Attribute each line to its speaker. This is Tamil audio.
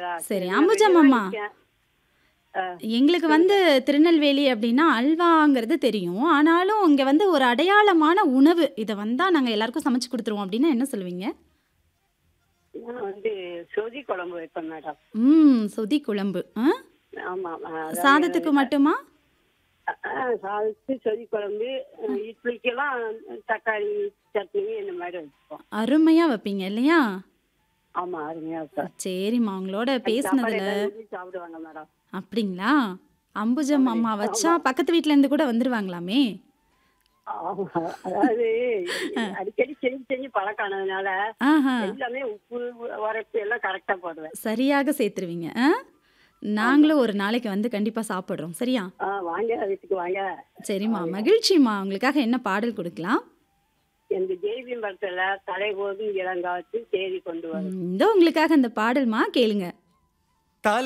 Speaker 1: தெரியாதா
Speaker 2: சரி
Speaker 1: நான்
Speaker 2: அம்புஜம்
Speaker 1: வெளியூர்ல
Speaker 2: அம்மா
Speaker 1: இருக்கேன். ஆ,
Speaker 2: எங்களுக்கு வந்து திருநெல்வேலி அப்படின்னா அல்வாங்கிறது தெரியும் ஆனாலும் இங்க வந்து ஒரு அடையாளமான உணவு இதை வந்தா நாங்க எல்லாருக்கும் சமைச்சு கொடுத்துருவோம் அப்படின்னா என்ன சொல்லுவீங்க
Speaker 1: நான் வந்து சொதி குழம்பு வைப்பேன் மேடம்
Speaker 2: ம் சொதி குழம்பு ஆ?
Speaker 1: ஆமா ஆ, அதாவது
Speaker 2: சாதத்துக்கு மட்டுமா
Speaker 1: ஆ, சாதத்துக்கு சொதி குழம்பு அஹ், இட்லிக்கெல்லாம் தக்காளி சட்னி இந்த மாதிரி வச்சுப்போம்
Speaker 2: அருமையா வைப்பீங்க இல்லையா
Speaker 1: ஆமா அருமையா இருக்கும்
Speaker 2: சரிம்மா உங்களோட
Speaker 1: சாப்பாடு
Speaker 2: பேசுனதுல
Speaker 1: எல்லாரும் விரும்பி சாப்பிடுவாங்க மேடம்
Speaker 2: அப்படிங்களா அம்புஜம் அம்மா வச்சா பக்கத்து வீட்ல இருந்து கூட வந்துருவாங்களாமே
Speaker 1: ஆமா அதாவது அடிக்கடி செஞ்சு செஞ்சு பழக்கானதுனால
Speaker 2: ஆஹா
Speaker 1: எல்லாமே உப்பு உரைப்பு எல்லாம் கரெக்டா போடுவேன்
Speaker 2: சரியாக சேர்த்துருவீங்க ஆ? நாங்களும் ஒரு நாளைக்கு வந்து கண்டிப்பா சாப்பிடுறோம் சரியா
Speaker 1: ஆ வாங்க வீட்டுக்கு வாங்க
Speaker 2: சரிம்மா மகிழ்ச்சிம்மா உங்களுக்காக என்ன பாடல் கொடுக்கலாம்
Speaker 1: எங்க தேவி மரத்துல தலை போதும் இளங்காத்து தேடி கொண்டு வரும்
Speaker 2: ம், இதோ உங்களுக்காக அந்த பாடல்மா கேளுங்க
Speaker 3: தல